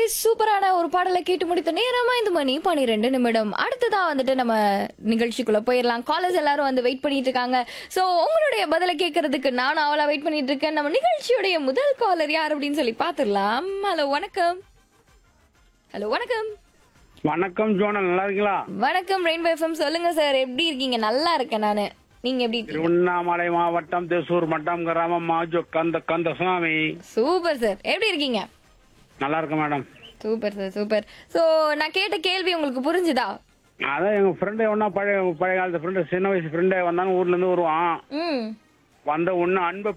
சூப்பரான ஒரு பாடலை கேட்டு முடித்த நேரம் ஐந்து மணி பன்னிரெண்டு நிமிடம் அடுத்ததா வந்துட்டு நம்ம நிகழ்ச்சிக்குள்ள போயிடலாம் காலேஜ் எல்லாரும் வந்து வெயிட் பண்ணிட்டு இருக்காங்க சோ உங்களுடைய பதிலை கேட்கறதுக்கு நானும் அவளா வெயிட் பண்ணிட்டு இருக்கேன் நம்ம நிகழ்ச்சியுடைய முதல் காலர் யார் அப்படின்னு சொல்லி பாத்துடலாம் ஹலோ வணக்கம் ஹலோ வணக்கம் வணக்கம் ஜோனல் நல்லா இருக்கீங்களா வணக்கம் ரெயின்போ எஃப்எம் சொல்லுங்க சார் எப்படி இருக்கீங்க நல்லா இருக்கேன் நானு நீங்க எப்படி இருக்கீங்க திருவண்ணாமலை மாவட்டம் தேசூர் மட்டம் கிராமம் மாஜோ கந்த கந்த சுவாமி சூப்பர் சார் எப்படி இருக்கீங்க நல்லா இருக்கேன் madam super sir super so நான் கேட்ட கேள்வி உங்களுக்கு புரிஞ்சுதா அதான் எங்க ஃப்ரெண்டு ஒன்னா பழைய பழைய காலத்து ஃப்ரெண்டு சின்ன வயசு ஃப்ரெண்டு வந்தாங்க ஊர்ல இருந்து வருவான் ம் வந்த ஒண்ணு அன்பை